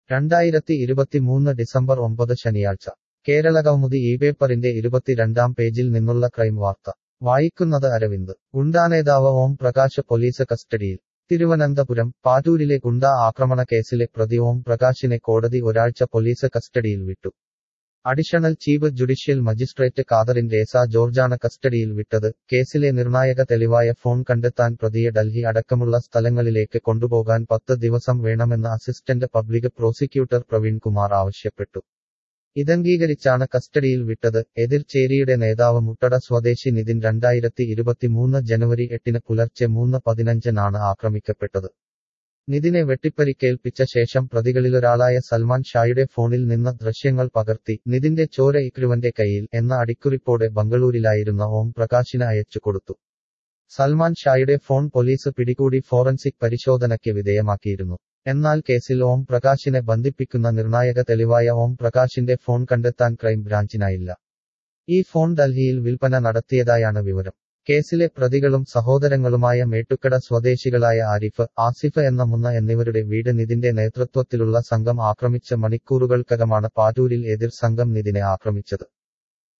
രണ്ടായിരത്തി ഇരുപത്തിമൂന്ന് ഡിസംബർ ഒമ്പത് ശനിയാഴ്ച കേരളകൗമുദി ഈ പേപ്പറിന്റെ ഇരുപത്തിരണ്ടാം പേജിൽ നിന്നുള്ള ക്രൈം വാർത്ത വായിക്കുന്നത് അരവിന്ദ് ഗുണ്ടാനേതാവ് ഓം പ്രകാശ് പോലീസ് കസ്റ്റഡിയിൽ തിരുവനന്തപുരം പാറ്റൂരിലെ ഗുണ്ടാ ആക്രമണ കേസിലെ പ്രതി ഓം പ്രകാശിനെ കോടതി ഒരാഴ്ച പോലീസ് കസ്റ്റഡിയിൽ വിട്ടു additional chief judicial magistrate Catherine Reza ജോർജാണ് കസ്റ്റഡിയിൽ വിട്ടത് കേസിലെ നിർണായക തെളിവായ ഫോൺ കണ്ടെത്താൻ പ്രതിയെ ഡൽഹി അടക്കമുള്ള സ്ഥലങ്ങളിലേക്ക് കൊണ്ടുപോകാൻ പത്ത് ദിവസം വേണമെന്ന് assistant public prosecutor Praveen Kumar ആവശ്യപ്പെട്ടു ഇതംഗീകരിച്ചാണ് കസ്റ്റഡിയിൽ വിട്ടത് എതിർചേരിയുടെ നേതാവ് മുട്ടട സ്വദേശി നിതിൻ രണ്ടായിരത്തി ഇരുപത്തിമൂന്ന് ജനുവരി എട്ടിന് പുലർച്ചെ മൂന്ന് പതിനഞ്ചിനാണ് ആക്രമിക്കപ്പെട്ടത് നിതിനെ വെട്ടിപ്പരിക്കേൽപ്പിച്ച ശേഷം പ്രതികളിലൊരാളായ സൽമാൻ ഷായുടെ ഫോണിൽ നിന്ന് ദൃശ്യങ്ങൾ പകർത്തി നിതിന്റെ ചോര ഇക്രുവന്റെ കയ്യിൽ എന്ന അടിക്കുറിപ്പോടെ ബംഗളൂരിലായിരുന്ന ഓം പ്രകാശിന് അയച്ചു കൊടുത്തു സൽമാൻ ഷായുടെ ഫോൺ പോലീസ് പിടികൂടി ഫോറൻസിക് പരിശോധനയ്ക്ക് വിധേയമാക്കിയിരുന്നു എന്നാൽ കേസിൽ ഓം പ്രകാശിനെ ബന്ധിപ്പിക്കുന്ന നിർണായക തെളിവായ ഓം പ്രകാശിന്റെ ഫോൺ കണ്ടെത്താൻ ക്രൈം ബ്രാഞ്ചിനായില്ല ഈ ഫോൺ ഡൽഹിയിൽ വിൽപ്പന നടത്തിയതായാണ് വിവരം കേസിലെ പ്രതികളും സഹോദരങ്ങളുമായ മേട്ടുക്കട സ്വദേശികളായ ആരിഫ് ആസിഫ് എന്ന മുന്ന എന്നിവരുടെ വീട് നിതിന്റെ നേതൃത്വത്തിലുള്ള സംഘം ആക്രമിച്ച മണിക്കൂറുകൾക്കകമാണ് പാറ്റൂരിൽ എതിർ സംഘം നിതിനെ ആക്രമിച്ചത്